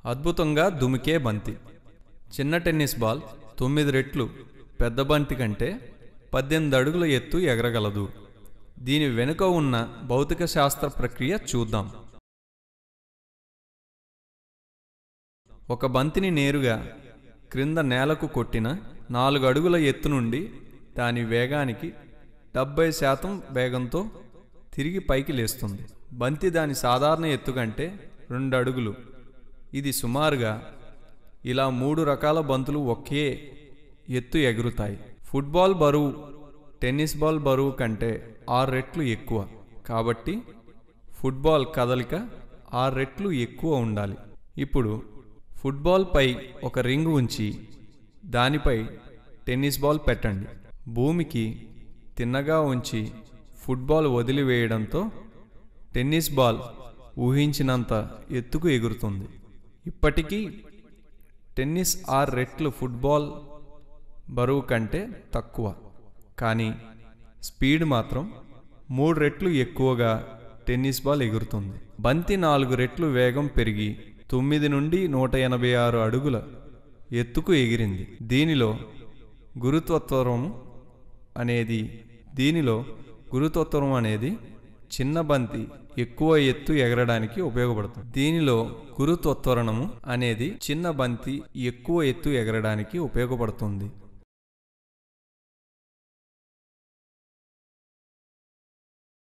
అద్భుతంగా దుమికే బంతి చిన్న టెన్నిస్ బాల్ తొమ్మిది రెట్లు పెద్ద బంతి కంటే పద్దెనిమిది అడుగుల ఎత్తు ఎగరగలదు దీని వెనుక ఉన్న భౌతిక శాస్త్ర ప్రక్రియ చూద్దాం ఒక బంతిని నేరుగా క్రింద నేలకు కొట్టిన నాలుగు అడుగుల ఎత్తు నుండి దాని వేగానికి డెబ్బై శాతం వేగంతో తిరిగి పైకి లేస్తుంది బంతి దాని సాధారణ ఎత్తు కంటే రెండు అడుగులు ఇది సుమారుగా ఇలా మూడు రకాల బంతులు ఒకే ఎత్తు ఎగురుతాయి ఫుట్బాల్ బరువు టెన్నిస్ బాల్ బరువు కంటే ఆరు రెట్లు ఎక్కువ కాబట్టి ఫుట్బాల్ కదలిక ఆరు రెట్లు ఎక్కువ ఉండాలి ఇప్పుడు ఫుట్బాల్ పై ఒక రింగ్ ఉంచి దానిపై టెన్నిస్ బాల్ పెట్టండి భూమికి తిన్నగా ఉంచి ఫుట్బాల్ వదిలివేయడంతో టెన్నిస్ బాల్ ఊహించినంత ఎత్తుకు ఎగురుతుంది ఇప్పటికీ టెన్నిస్ ఆరు రెట్లు ఫుట్బాల్ బరువు కంటే తక్కువ కానీ స్పీడ్ మాత్రం మూడు రెట్లు ఎక్కువగా టెన్నిస్ బాల్ ఎగురుతుంది బంతి నాలుగు రెట్లు వేగం పెరిగి తొమ్మిది నుండి నూట ఎనభై ఆరు అడుగుల ఎత్తుకు ఎగిరింది దీనిలో గురుత్వత్వరం అనేది దీనిలో గురుత్వత్వరం అనేది చిన్న బంతి ఎక్కువ ఎత్తు ఎగరడానికి ఉపయోగపడుతుంది దీనిలో గురుత్వత్వరణము అనేది చిన్న బంతి ఎక్కువ ఎత్తు ఎగరడానికి ఉపయోగపడుతుంది